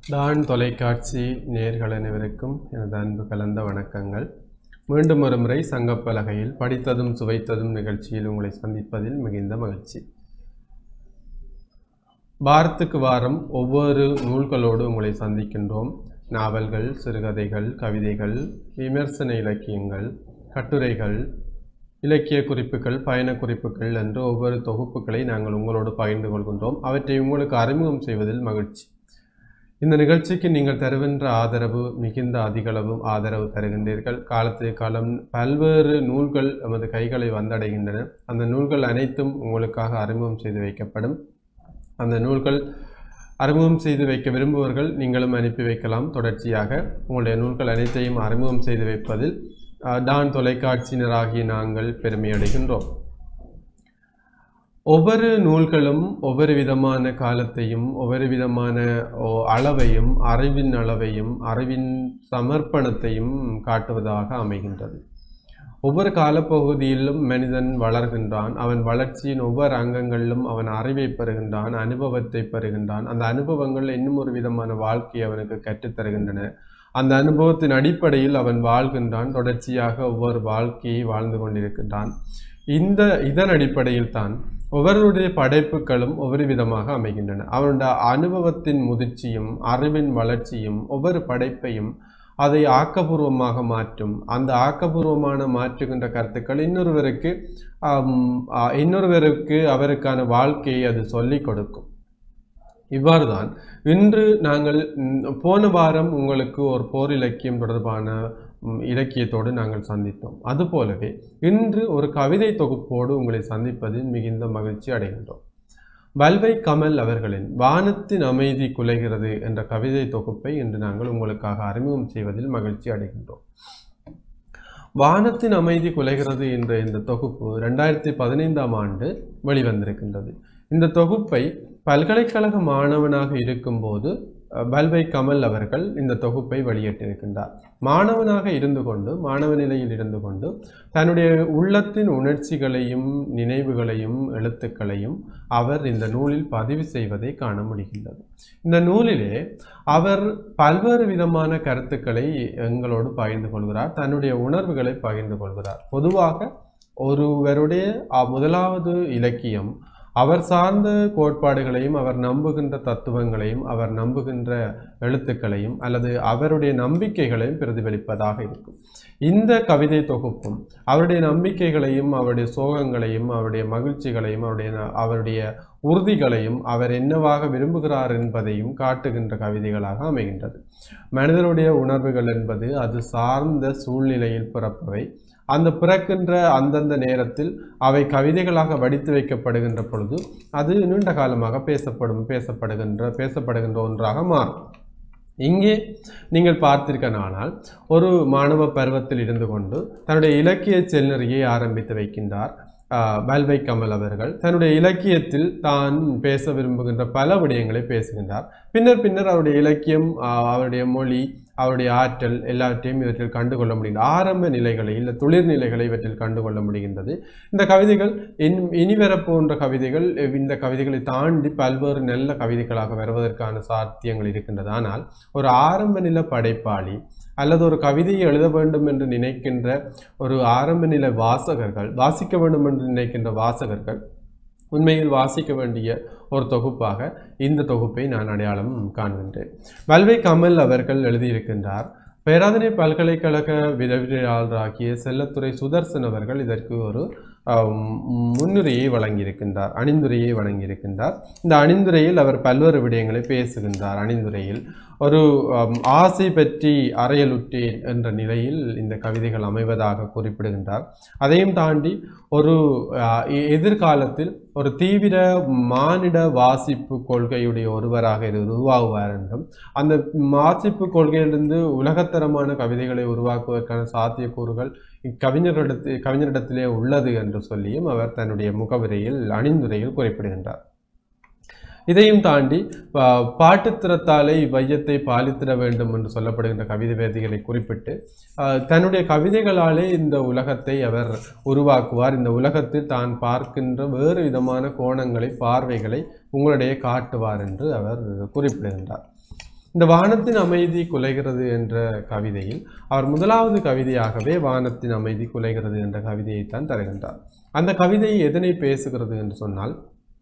Don தொலைக்காட்சி நேர்கள் அனைவருக்கும் எனது அன்பு கலந்த வணக்கங்கள் மீண்டும் ஒரு முறை சங்கப்பலகையில் படித்ததும் சுவைத்ததும் நிகழ்ச்சியில் உங்களை சந்திப்பதில் மிகுந்த மகிழ்ச்சி வாரத்துக்கு வாரம் ஒவ்வொரு நூல்களோடு உங்களை சந்திக்கின்றோம் நாவல்கள் சிறுகதைகள் கவிதைகள் விமர்சன இலக்கியங்கள் கட்டுரைகள் இலக்கிய குறிப்புகள் பயண குறிப்புகள் என்று ஒவ்வொரு தொகுப்புகளை நாங்கள் உங்களோடு பகிர்ந்து கொள்கின்றோம் அவற்றை உங்களுக்கு அறிமுகம் செய்வதில் மகிழ்ச்சி இந்த நிகழ்ச்சிக்கு நீங்கள் தருகின்ற ஆதரவு மிகுந்த அதிகளவும் ஆதரவு தருகின்றீர்கள் காலத்துக்கு காலம் பல்வேறு நூல்கள் எமது கைகளை வந்தடைகின்றன அந்த நூல்கள் அனைத்தும் உங்களுக்காக அறிமுகம் செய்து வைக்கப்படும் அந்த நூல்கள் அறிமுகம் செய்து வைக்க விரும்புவர்கள் நீங்களும் அனுப்பி வைக்கலாம் தொடர்ச்சியாக உங்களுடைய நூல்கள் அனைத்தையும் அறிமுகம் செய்து வைப்பதில் அஹ், டான் தொலைக்காட்சியினராகிய நாங்கள் பெருமையடைகின்றோம் ஒவ்வொரு நூல்களும் ஒவ்வொரு விதமான காலத்தையும் ஒவ்வொரு விதமான ஓ, அளவையும் அறிவின் அளவையும் அறிவின் சமர்ப்பணத்தையும் காட்டுவதாக அமைகின்றது ஒவ்வொரு காலப்பகுதியிலும் மனிதன் வளர்கின்றான் அவன் வளர்ச்சியின் ஒவ்வொரு அங்கங்களிலும் அவன் அறிவை பெறுகின்றான் அனுபவத்தை பெறுகின்றான் அந்த அனுபவங்கள் இன்னும் ஒரு விதமான வாழ்க்கையை அவனுக்கு கற்றுத்தருகின்றன அந்த அனுபவத்தின் அடிப்படையில் அவன் வாழ்கின்றான் தொடர்ச்சியாக ஒவ்வொரு வாழ்க்கையை வாழ்ந்து கொண்டிருக்கின்றான் இந்த இதன் அடிப்படையில் தான் ஒவ்வொருடைய படைப்புகளும் ஒவ்வொரு விதமாக அமைகின்றன அவனுடைய அனுபவத்தின் முதிர்ச்சியும் அறிவின் வளர்ச்சியும் ஒவ்வொரு படைப்பையும் அதை ஆக்கபூர்வமாக மாற்றும் அந்த ஆக்கபூர்வமான மாற்றுகின்ற கருத்துக்கள் இன்னொருவருக்கு ஆம், ஆ, இன்னொருவருக்கு அவருக்கான வாழ்க்கையை அது சொல்லிக் கொடுக்கும் இவ்வாறுதான் இன்று நாங்கள் ம், போன வாரம் உங்களுக்கு ஒரு போர் இலக்கியம் தொடர்பான ம், இலக்கியத்தோடு நாங்கள் சந்தித்தோம் அதுபோலவே இன்று ஒரு கவிதை தொகுப்போடு உங்களை சந்திப்பதில் மிகுந்த மகிழ்ச்சி அடைகின்றோம் வல்வை கமல் அவர்களின் வானத்தின் அமைதி குலைகிறது என்ற கவிதை தொகுப்பை இன்று நாங்கள் உங்களுக்காக அறிமுகம் செய்வதில் மகிழ்ச்சி அடைகின்றோம் வானத்தின் அமைதி குலைகிறது என்ற இந்த தொகுப்பு ரெண்டாயிரத்தி பதினைந்தாம் ஆண்டு வெளிவந்திருக்கின்றது இந்த தொகுப்பை பல்கலைக்கழக மாணவனாக இருக்கும்போது அஹ், பல்வை கமல் அவர்கள் இந்த தொகுப்பை வெளியிட்டிருக்கின்றார் மாணவனாக இருந்து கொண்டு மாணவ நிலையில் இருந்து கொண்டு தன்னுடைய உள்ளத்தின் உணர்ச்சிகளையும் நினைவுகளையும் எழுத்துக்களையும் அவர் இந்த நூலில் பதிவு செய்வதை காண முடிகின்றது இந்த நூலிலே அவர் பல்வேறு விதமான கருத்துக்களை எங்களோடு பகிர்ந்து கொள்கிறார் தன்னுடைய உணர்வுகளை பகிர்ந்து கொள்கிறார் பொதுவாக ஒருவருடைய அ, முதலாவது இலக்கியம் அவர் சார்ந்த கோட்பாடுகளையும் அவர் நம்புகின்ற தத்துவங்களையும் அவர் நம்புகின்ற எழுத்துக்களையும் அல்லது அவருடைய நம்பிக்கைகளையும் பிரதிபலிப்பதாக இருக்கும் இந்த கவிதை தொகுப்பும் அவருடைய நம்பிக்கைகளையும் அவருடைய சோகங்களையும் அவருடைய மகிழ்ச்சிகளையும் அவருடைய ந- அவருடைய உறுதிகளையும் அவர் என்னவாக விரும்புகிறார் என்பதையும் காட்டுகின்ற கவிதைகளாக அமைகின்றது மனிதனுடைய உணர்வுகள் என்பது அது சார்ந்த சூழ்நிலையில் பிறப்பவை அந்த பிறக்கின்ற அந்தந்த நேரத்தில் அவை கவிதைகளாக வடித்து வைக்கப்படுகின்ற பொழுது அது நீண்ட காலமாக பேசப்படும் பேசப்படுகின்ற பேசப்படுகின்ற ஒன்றாக மாறும் இங்கே நீங்கள் பார்த்தீர்களானால் ஒரு மாணவ பருவத்தில் இருந்து கொண்டு தன்னுடைய இலக்கிய செல்நெறியை ஆரம்பித்து வைக்கின்றார் ஆஹ், பல்வை கமல் அவர்கள் தன்னுடைய இலக்கியத்தில் தான் பேச விரும்புகின்ற பல விடயங்களை பேசுகின்றார் பின்னர் பின்னர் அவருடைய இலக்கியம் ஆஹ், அவருடைய மொழி அவருடைய ஆற்றல் எல்லாவற்றையும் இவற்றில் கண்டுகொள்ள முடியும் ஆரம்ப நிலைகளை இல்லை துளிர் நிலைகளை இவற்றில் கண்டுகொள்ள முடிகின்றது இந்த கவிதைகள் இன் இனி வரப்போன்ற கவிதைகள் இந்த கவிதைகளை தாண்டி பல்வேறு நல்ல கவிதைகளாக வருவதற்கான சாத்தியங்கள் இருக்கின்றது ஆனால் ஒரு ஆரம்ப நில படைப்பாளி அல்லது ஒரு கவிதையை எழுத வேண்டும் என்று நினைக்கின்ற ஒரு ஆரம்ப நில வாசகர்கள் வாசிக்க வேண்டும் என்று நினைக்கின்ற வாசகர்கள் உண்மையில் வாசிக்க வேண்டிய ஒரு தொகுப்பாக இந்த தொகுப்பை நான் அடையாளம் காண்கின்றேன் வல்வை கமல் அவர்கள் எழுதியிருக்கின்றார் பேராதனை பல்கலைக்கழக விதவியாளராகிய செல்லத்துறை சுதர்சன் அவர்கள் இதற்கு ஒரு ஆம், முன்னுரையை வழங்கியிருக்கின்றார் அணிந்துரையை வழங்கியிருக்கின்றார் இந்த அணிந்துரையில் அவர் பல்வேறு விடயங்களை பேசுகின்றார் அணிந்துரையில் ஒரு ஆம், ஆசை பற்றி அறையலுற்றேன் என்ற நிலையில் இந்த கவிதைகள் அமைவதாக குறிப்பிடுகின்றார் அதையும் தாண்டி ஒரு ஆஹ், எ- எதிர்காலத்தில் ஒரு தீவிர மானிட வாசிப்பு கொள்கையுடைய ஒருவராக இரு- உருவாகுவார் என்றும் அந்த வாசிப்பு கொள்கையிலிருந்து உலகத்தரமான கவிதைகளை உருவாக்குவதற்கான சாத்தியக்கூறுகள் இக்கவிஞரிடத்து கவிஞரிடத்திலே உள்ளது என்று சொல்லியும் அவர் தன்னுடைய முகவுரையில் அணிந்துரையில் குறிப்பிடுகின்றார் இதையும் தாண்டி பா- பாட்டுத்திறத்தாலே இவ்வையத்தை பாலித்திட வேண்டும் என்று சொல்லப்படுகின்ற கவிதை வேதிகளை குறிப்பிட்டு ஆஹ், தன்னுடைய கவிதைகளாலே இந்த உலகத்தை அவர் உருவாக்குவார் இந்த உலகத்தில் தான் பார்க்கின்ற வேறு விதமான கோணங்களை பார்வைகளை உங்களிடையே காட்டுவார் என்று அவர் குறிப்பிடுகின்றார் இந்த வானத்தின் அமைதி குலைகிறது என்ற கவிதையில் அவர் முதலாவது கவிதையாகவே வானத்தின் அமைதி குலைகிறது என்ற கவிதையைத்தான் தருகின்றார் அந்த கவிதை எதனை பேசுகிறது என்று சொன்னால்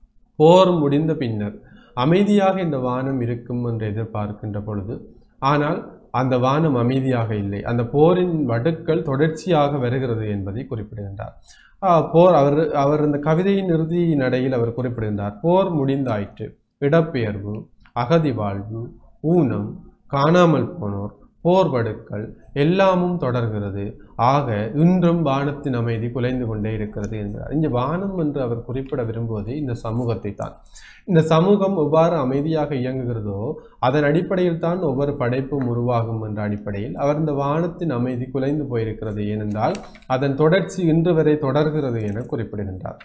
போர் முடிந்த பின்னர் அமைதியாக இந்த வானம் இருக்கும் என்று எதிர்பார்க்கின்ற பொழுது ஆனால் அந்த வானம் அமைதியாக இல்லை அந்த போரின் வடுக்கள் தொடர்ச்சியாக வருகிறது என்பதை குறிப்பிடுகின்றார் ஆஹ் போர் அவர் அவர் இந்த கவிதையின் இறுதி நடையில் அவர் குறிப்பிடுகின்றார் போர் முடிந்தாயிற்று இடப்பெயர்வு அகதி வாழ்வு ஊனம் காணாமல் போனோர் போர் வடுக்கள் எல்லாமும் தொடர்கிறது ஆக இன்றும் வானத்தின் அமைதி குலைந்து கொண்டே இருக்கிறது என்கிறார் இங்கே வானம் என்று அவர் குறிப்பிட விரும்புவது இந்த சமூகத்தை தான் இந்த சமூகம் எவ்வாறு அமைதியாக இயங்குகிறதோ அதன் அடிப்படையில் தான் ஒவ்வொரு படைப்பும் உருவாகும் என்ற அடிப்படையில் அவர் இந்த வானத்தின் அமைதி குலைந்து போயிருக்கிறது ஏனென்றால் அதன் தொடர்ச்சி இன்று வரை தொடர்கிறது என குறிப்பிடுகின்றார்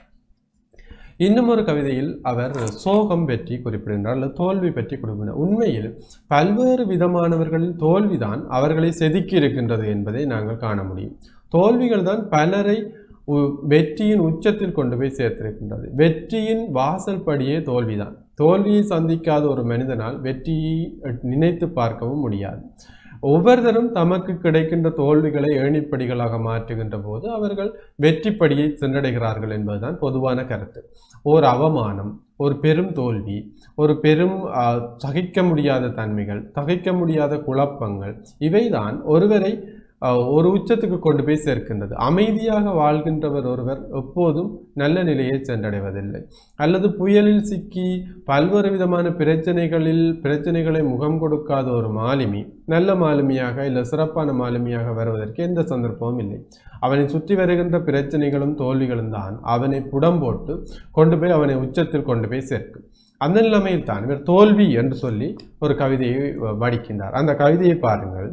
இன்னும் ஒரு கவிதையில் அவர் சோகம் பற்றி குறிப்பிடுகின்றார் அல்லது தோல்வி பற்றி குறிப்பிடுகிறார் உண்மையில் பல்வேறு விதமானவர்களின் தோல்விதான் அவர்களை செதுக்கி இருக்கின்றது என்பதை நாங்கள் காண முடியும் தோல்விகள் தான் பலரை உ- வெற்றியின் உச்சத்தில் கொண்டு போய் சேர்த்திருக்கின்றது வெற்றியின் வாசல் படியே தோல்விதான் தோல்வியை சந்திக்காத ஒரு மனிதனால் வெற்றியை நினைத்து பார்க்கவும் முடியாது ஒவ்வொருத்தரும் தமக்கு கிடைக்கின்ற தோல்விகளை ஏணிப்படிகளாக மாற்றுகின்ற போது அவர்கள் வெற்றிப்படியை சென்றடைகிறார்கள் என்பதுதான் பொதுவான கருத்து ஓர் அவமானம் ஒரு பெரும் தோல்வி ஒரு பெரும் ஆ, சகிக்க முடியாத தன்மைகள் சகிக்க முடியாத குழப்பங்கள் இவைதான் ஒருவரை ஆ, ஒரு உச்சத்துக்கு கொண்டு போய் சேர்க்கின்றது அமைதியாக வாழ்கின்றவர் ஒருவர் எப்போதும் நல்ல நிலையை சென்றடைவதில்லை அல்லது புயலில் சிக்கி பல்வேறு விதமான பிரச்சனைகளில் பிரச்சனைகளை முகம் கொடுக்காத ஒரு மாலுமி நல்ல மாலுமியாக இல்லை சிறப்பான மாலுமியாக வருவதற்கு எந்த சந்தர்ப்பமும் இல்லை அவனை சுற்றி வருகின்ற பிரச்சனைகளும் தோல்விகளும் தான் அவனை புடம் போட்டு கொண்டு போய் அவனை உச்சத்தில் கொண்டு போய் சேர்க்கும் அந்த நிலைமையில் தான் இவர் தோல்வி என்று சொல்லி ஒரு கவிதையை வடிக்கின்றார் அந்த கவிதையை பாருங்கள்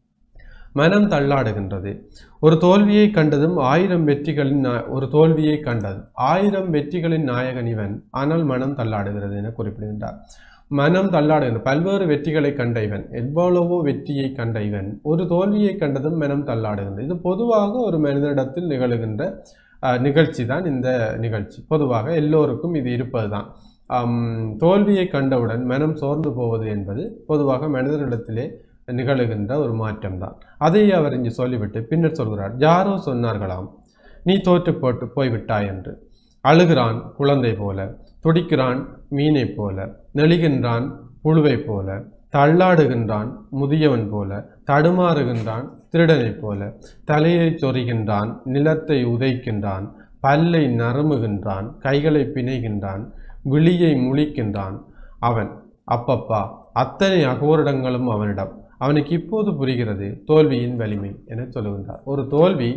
மனம் தள்ளாடுகின்றது ஒரு தோல்வியை கண்டதும் ஆயிரம் வெற்றிகளின் நா- ஒரு தோல்வியை கண்டது ஆயிரம் வெற்றிகளின் நாயகன் இவன் ஆனால் மனம் தள்ளாடுகிறது என குறிப்பிடுகின்றார் மனம் தள்ளாடுகின்ற பல்வேறு வெற்றிகளை கண்ட இவன் எவ்வளவோ வெற்றியை கண்ட இவன் ஒரு தோல்வியை கண்டதும் மனம் தள்ளாடுகின்றது இது பொதுவாக ஒரு மனிதனிடத்தில் நிகழுகின்ற அஹ், நிகழ்ச்சி தான் இந்த நிகழ்ச்சி பொதுவாக எல்லோருக்கும் இது இருப்பதுதான் ஆம், தோல்வியை கண்டவுடன் மனம் சோர்ந்து போவது என்பது பொதுவாக மனிதனிடத்திலே நிகழுகின்ற ஒரு மாற்றம்தான் அதை அவர் இங்கு சொல்லிவிட்டு பின்னர் சொல்கிறார் யாரோ சொன்னார்களாம் நீ தோற்று போட்டு போய்விட்டாய் என்று அழுகிறான் குழந்தை போல துடிக்கிறான் மீனைப் போல நெளிகின்றான் புழுவைப் போல தள்ளாடுகின்றான் முதியவன் போல தடுமாறுகின்றான் திருடனைப் போல தலையை சொறிகின்றான் நிலத்தை உதைக்கின்றான் பல்லை நறுமுகின்றான் கைகளை பிணைகின்றான் விழியை முழிக்கின்றான் அவன் அப்பப்பா அத்தனை அகோரிடங்களும் அவனிடம் அவனுக்கு இப்போது புரிகிறது தோல்வியின் வலிமை என சொல்லுகின்றார் ஒரு தோல்வி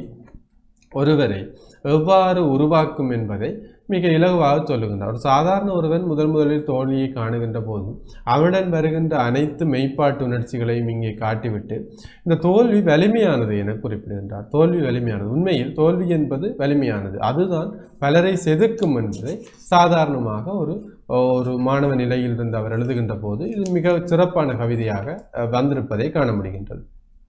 ஒருவரை எவ்வாறு உருவாக்கும் என்பதை மிக இலகுவாக சொல்லுகின்றார் ஒரு சாதாரண ஒருவன் முதல் முதலில் தோல்வியை காணுகின்ற போது அவனுடன் வருகின்ற அனைத்து மெய்ப்பாட்டு உணர்ச்சிகளையும் இங்கே காட்டிவிட்டு இந்த தோல்வி வலிமையானது என குறிப்பிடுகின்றார் தோல்வி வலிமையானது உண்மையில் தோல்வி என்பது வலிமையானது அதுதான் பலரை செதுக்கும் என்பதை சாதாரணமாக ஒரு ஒரு மாணவ நிலையில் இருந்து அவர் எழுதுகின்ற போது இது மிக சிறப்பான கவிதையாக அஹ், வந்திருப்பதை காண முடிகின்றது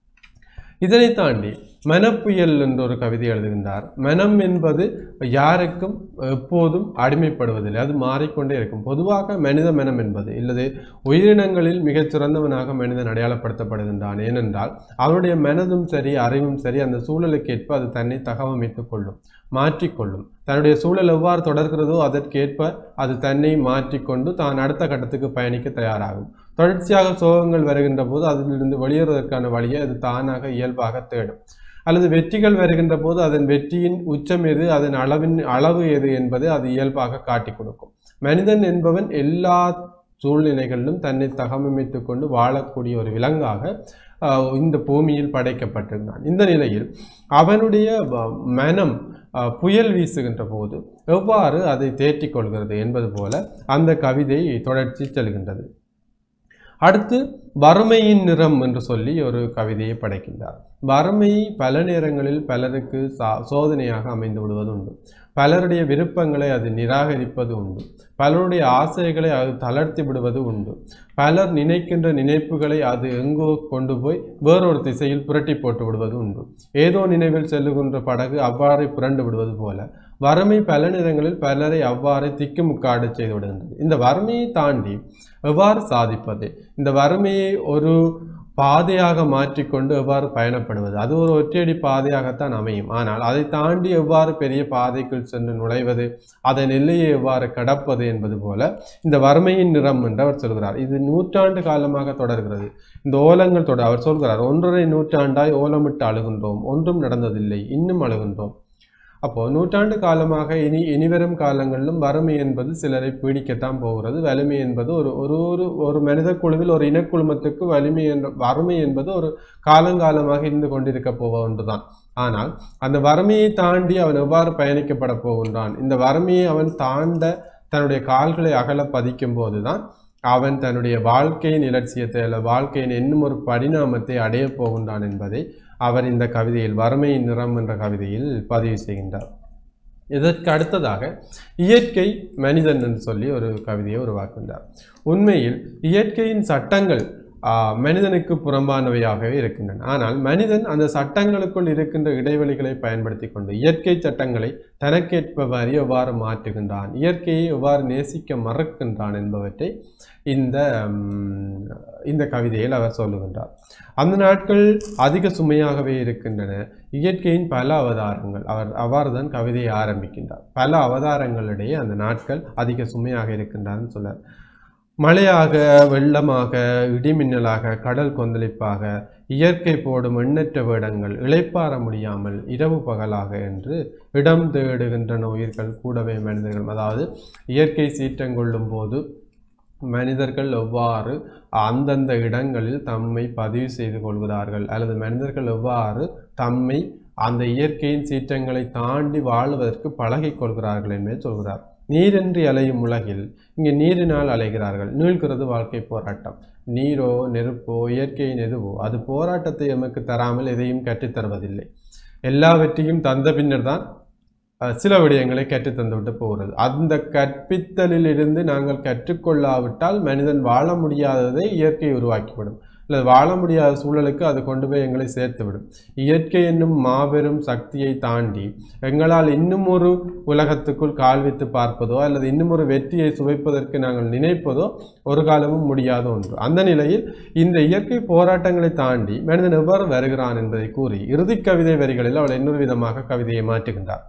இதனை தாண்டி மனப்புயல் என்ற ஒரு கவிதை எழுதுகின்றார் மனம் என்பது யாருக்கும் எப்போதும் அடிமைப்படுவதில்லை அது மாறிக்கொண்டே இருக்கும் பொதுவாக மனித மனம் என்பது இல்லது உயிரினங்களில் மிகச் சிறந்தவனாக மனிதன் அடையாளப்படுத்தப்படுகின்றான் ஏனென்றால் அவனுடைய மனதும் சரி அறிவும் சரி அந்த சூழலுக்கேற்ப அது தன்னை தகவமைத்துக் கொள்ளும் மாற்றிக்கொள்ளும் தன்னுடைய சூழல் எவ்வாறு தொடர்கிறதோ அதற்கேற்ப அது தன்னை மாற்றிக்கொண்டு தான் அடுத்த கட்டத்துக்கு பயணிக்க தயாராகும் தொடர்ச்சியாக சோகங்கள் வருகின்ற போது அதிலிருந்து வெளியேறுவதற்கான வழியை அது தானாக இயல்பாக தேடும் அல்லது வெற்றிகள் வருகின்ற போது அதன் வெற்றியின் உச்சம் எது அதன் அளவின் அளவு எது என்பதை அது இயல்பாக காட்டிக் கொடுக்கும் மனிதன் என்பவன் எல்லா சூழ்நிலைகளிலும் தன்னை தகவமைத்துக் கொண்டு வாழக்கூடிய ஒரு விலங்காக ஆஹ், இந்த பூமியில் படைக்கப்பட்டிருந்தான் இந்த நிலையில் அவனுடைய வ- மனம் ஆஹ், புயல் வீசுகின்ற போது எவ்வாறு அதை தேற்றிக் கொள்கிறது என்பது போல அந்த கவிதை தொடர்ச்சி செல்கின்றது அடுத்து வறுமையின் நிறம் என்று சொல்லி ஒரு கவிதையை படைக்கின்றார் வறுமை பல நேரங்களில் பலருக்கு சா சோதனையாக அமைந்து விடுவது உண்டு பலருடைய விருப்பங்களை அது நிராகரிப்பது உண்டு பலருடைய ஆசைகளை அது தளர்த்தி விடுவது உண்டு பலர் நினைக்கின்ற நினைப்புகளை அது எங்கோ கொண்டு போய் வேறொரு திசையில் புரட்டி போட்டு விடுவது உண்டு ஏதோ நினைவில் செல்லுகின்ற படகு அவ்வாறே புரண்டு விடுவது போல வறுமை பல நேரங்களில் பலரை அவ்வாறு திக்குமுக்காடு செய்து விடுகின்றது இந்த வறுமையை தாண்டி எவ்வாறு சாதிப்பது இந்த வறுமையை ஒரு பாதையாக மாற்றிக்கொண்டு எவ்வாறு பயணப்படுவது அது ஒரு ஒற்றையடி பாதையாகத்தான் அமையும் ஆனால் அதை தாண்டி எவ்வாறு பெரிய பாதைக்குள் சென்று நுழைவது அதன் எல்லையை எவ்வாறு கடப்பது என்பது போல இந்த வறுமையின் நிறம் என்று அவர் சொல்கிறார் இது நூற்றாண்டு காலமாக தொடர்கிறது இந்த ஓலங்கள் தொடர் அவர் சொல்கிறார் ஒன்றரை நூற்றாண்டாய் ஓலமிட்டு அழுகின்றோம் ஒன்றும் நடந்ததில்லை இன்னும் அழுகின்றோம் அப்போ நூற்றாண்டு காலமாக இனி இனிவரும் காலங்களிலும் வறுமை என்பது சிலரை பீடிக்கத்தான் போகிறது வலிமை என்பது ஒரு ஒரு ஒரு ஒரு மனித குழுவில் ஒரு இனக்குழுமத்துக்கு வலிமை என்ற வறுமை என்பது ஒரு காலங்காலமாக இருந்து கொண்டிருக்க போவ ஒன்றுதான் ஆனால் அந்த வறுமையை தாண்டி அவன் எவ்வாறு பயணிக்கப்பட போகின்றான் இந்த வறுமையை அவன் தாண்ட தன்னுடைய கால்களை அகல பதிக்கும் போதுதான் அவன் தன்னுடைய வாழ்க்கையின் இலட்சியத்தை அல்ல வாழ்க்கையின் இன்னும் ஒரு பரிணாமத்தை அடையப் போகின்றான் என்பதை அவர் இந்த கவிதையில் வறுமையின் நிறம் என்ற கவிதையில் பதிவு செய்கின்றார் இதற்கு அடுத்ததாக இயற்கை மனிதன் என்று சொல்லி ஒரு கவிதையை உருவாக்குகின்றார் உண்மையில் இயற்கையின் சட்டங்கள் ஆஹ், மனிதனுக்கு புறம்பானவையாகவே இருக்கின்றன ஆனால் மனிதன் அந்த சட்டங்களுக்குள் இருக்கின்ற இடைவெளிகளை பயன்படுத்தி கொண்டு இயற்கை சட்டங்களை தனக்கேற்பவாறு எவ்வாறு மாற்றுகின்றான் இயற்கையை எவ்வாறு நேசிக்க மறக்கின்றான் என்பவற்றை இந்த ம், இந்த கவிதையில் அவர் சொல்லுகின்றார் அந்த நாட்கள் அதிக சுமையாகவே இருக்கின்றன இயற்கையின் பல அவதாரங்கள் அவர் அவ்வாறு தான் கவிதையை ஆரம்பிக்கின்றார் பல அவதாரங்களிடையே அந்த நாட்கள் அதிக சுமையாக இருக்கின்றான்னு சொல்றார் மழையாக வெள்ளமாக இடிமின்னலாக கடல் கொந்தளிப்பாக இயற்கை போடும் எண்ணற்ற வேடங்கள் இளைப்பாற முடியாமல் இரவு பகலாக என்று இடம் தேடுகின்றன உயிர்கள் கூடவே மனிதர்கள் அதாவது இயற்கை சீற்றங்கொள்ளும் போது மனிதர்கள் எவ்வாறு அந்தந்த இடங்களில் தம்மை பதிவு செய்து கொள்கிறார்கள் அல்லது மனிதர்கள் எவ்வாறு தம்மை அந்த இயற்கையின் சீற்றங்களை தாண்டி வாழ்வதற்கு பழகிக் கொள்கிறார்கள் என்பதை சொல்கிறார் நீரின்றி அலையும் உலகில் இங்கே நீரினால் அலைகிறார்கள் நீள்கிறது வாழ்க்கை போராட்டம் நீரோ நெருப்போ இயற்கையின் எதுவோ அது போராட்டத்தை எமக்கு தராமல் எதையும் கற்றுத் தருவதில்லை எல்லாவற்றையும் தந்த பின்னர் தான் அஹ், சில விடயங்களை கற்றுத் தந்துவிட்டு போகிறது அந்த கற்பித்தலில் இருந்து நாங்கள் கற்றுக்கொள்ளாவிட்டால் மனிதன் வாழ முடியாததை இயற்கை உருவாக்கிவிடும் இல்லை வாழ முடியாத சூழலுக்கு அது கொண்டு போய் எங்களை சேர்த்துவிடும் இயற்கை என்னும் மாபெரும் சக்தியை தாண்டி எங்களால் இன்னும் ஒரு உலகத்துக்குள் கால் வைத்து பார்ப்பதோ அல்லது இன்னும் ஒரு வெற்றியை சுவைப்பதற்கு நாங்கள் நினைப்பதோ ஒரு காலமும் முடியாத ஒன்று அந்த நிலையில் இந்த இயற்கை போராட்டங்களை தாண்டி மனிதன் எவ்வாறு வருகிறான் என்பதை கூறி இறுதிக் கவிதை வரிகளில் அவள் இன்னொரு விதமாக கவிதையை மாற்றுகின்றார்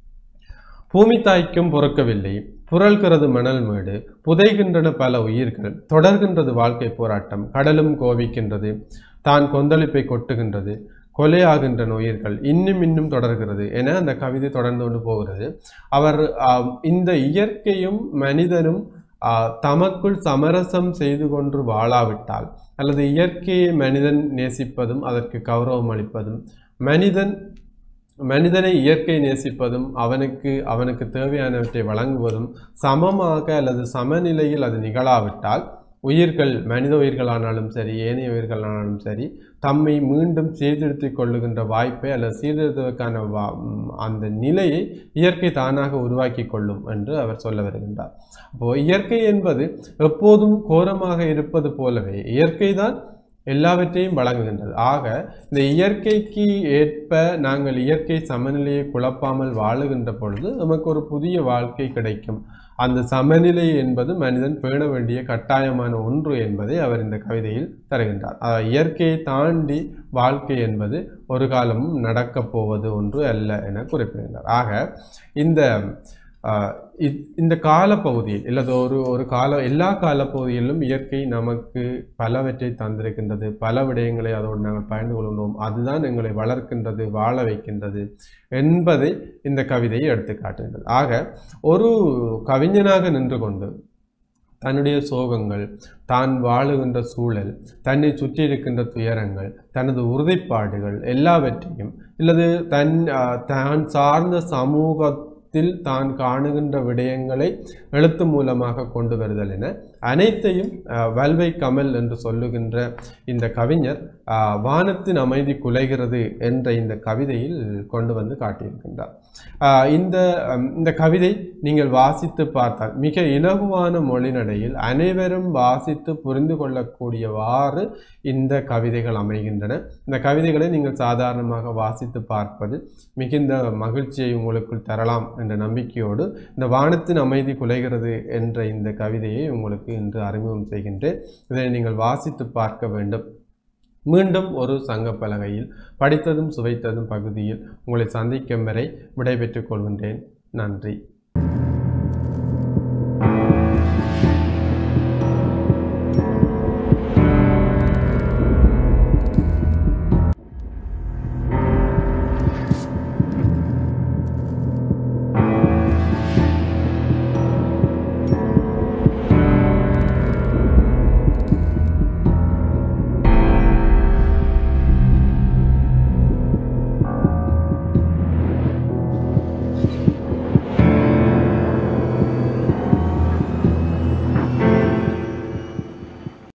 பூமி தாய்க்கும் பொறுக்கவில்லை புரள்கிறது மணல் மேடு புதைகின்றன பல உயிர்கள் தொடர்கின்றது வாழ்க்கை போராட்டம் கடலும் கோபிக்கின்றது தான் கொந்தளிப்பை கொட்டுகின்றது கொலையாகின்றன உயிர்கள் இன்னும் இன்னும் தொடர்கிறது என அந்த கவிதை தொடர்ந்து கொண்டு போகிறது அவர் ஆம், இந்த இயற்கையும் மனிதனும் ஆ, தமக்குள் சமரசம் செய்து கொண்டு வாழாவிட்டால் அல்லது இயற்கையை மனிதன் நேசிப்பதும் அதற்கு கௌரவம் அளிப்பதும் மனிதன் மனிதனை இயற்கை நேசிப்பதும் அவனுக்கு அவனுக்கு தேவையானவற்றை வழங்குவதும் சமமாக அல்லது சமநிலையில் அது நிகழாவிட்டால் உயிர்கள் மனித உயிர்களானாலும் சரி ஏனைய உயிர்களானாலும் சரி தம்மை மீண்டும் சீர்திருத்திக் கொள்ளுகின்ற வாய்ப்பை அல்லது சீர்திருத்துவதற்கான வா ம், அந்த நிலையை இயற்கை தானாக உருவாக்கி கொள்ளும் என்று அவர் சொல்ல வருகின்றார் அப்போ இயற்கை என்பது எப்போதும் கோரமாக இருப்பது போலவே இயற்கை தான் எல்லாவற்றையும் வழங்குகின்றது ஆக இந்த இயற்கைக்கு ஏற்ப நாங்கள் இயற்கை சமநிலையை குழப்பாமல் வாழுகின்ற பொழுது நமக்கு ஒரு புதிய வாழ்க்கை கிடைக்கும் அந்த சமநிலை என்பது மனிதன் பேண வேண்டிய கட்டாயமான ஒன்று என்பதை அவர் இந்த கவிதையில் தருகின்றார் அதாவது இயற்கையை தாண்டி வாழ்க்கை என்பது ஒரு காலமும் நடக்கப் போவது ஒன்று அல்ல என குறிப்பிடுகின்றார் ஆக இந்த ஆஹ் இ- இந்த காலப்பகுதியில் இல்லது ஒரு ஒரு கால எல்லா காலப்பகுதியிலும் இயற்கை நமக்கு பலவற்றை தந்திருக்கின்றது பல விடயங்களை அதோடு நாங்கள் பயந்து கொள்கின்றோம் அதுதான் எங்களை வளர்க்கின்றது வாழ வைக்கின்றது என்பதை இந்த கவிதையை எடுத்து காட்டுகின்றது ஆக ஒரு கவிஞனாக நின்று கொண்டு தன்னுடைய சோகங்கள் தான் வாழுகின்ற சூழல் தன்னை சுற்றி இருக்கின்ற துயரங்கள் தனது உறுதிப்பாடுகள் எல்லாவற்றையும் இல்லது தன் ஆஹ், தான் சார்ந்த சமூகத்தில் தான் காணுகின்ற விடயங்களை எழுத்து மூலமாக கொண்டு வருதல் என அனைத்தையும் அஹ், வல்வை கமல் என்று சொல்லுகின்ற இந்த கவிஞர் அஹ், வானத்தின் அமைதி குலைகிறது என்ற இந்த கவிதையில் கொண்டு வந்து காட்டியிருக்கின்றார் அஹ், இந்த அம், இந்த கவிதை நீங்கள் வாசித்து பார்த்தால் மிக இலகுவான மொழிநடையில் அனைவரும் வாசித்து புரிந்து கொள்ளக்கூடியவாறு இந்த கவிதைகள் அமைகின்றன இந்த கவிதைகளை நீங்கள் சாதாரணமாக வாசித்து பார்ப்பது மிகுந்த மகிழ்ச்சியை உங்களுக்குள் தரலாம் என்ற நம்பிக்கையோடு இந்த வானத்தின் அமைதி குலைகிறது என்ற இந்த கவிதையை உங்களுக்கு இன்று அறிமுகம் செய்கின்றேன் இதை நீங்கள் வாசித்து பார்க்க வேண்டும் மீண்டும் ஒரு சங்க பலகையில் படித்ததும் சுவைத்ததும் பகுதியில் உங்களை சந்திக்கும் வரை விடைபெற்றுக் கொள்கின்றேன் நன்றி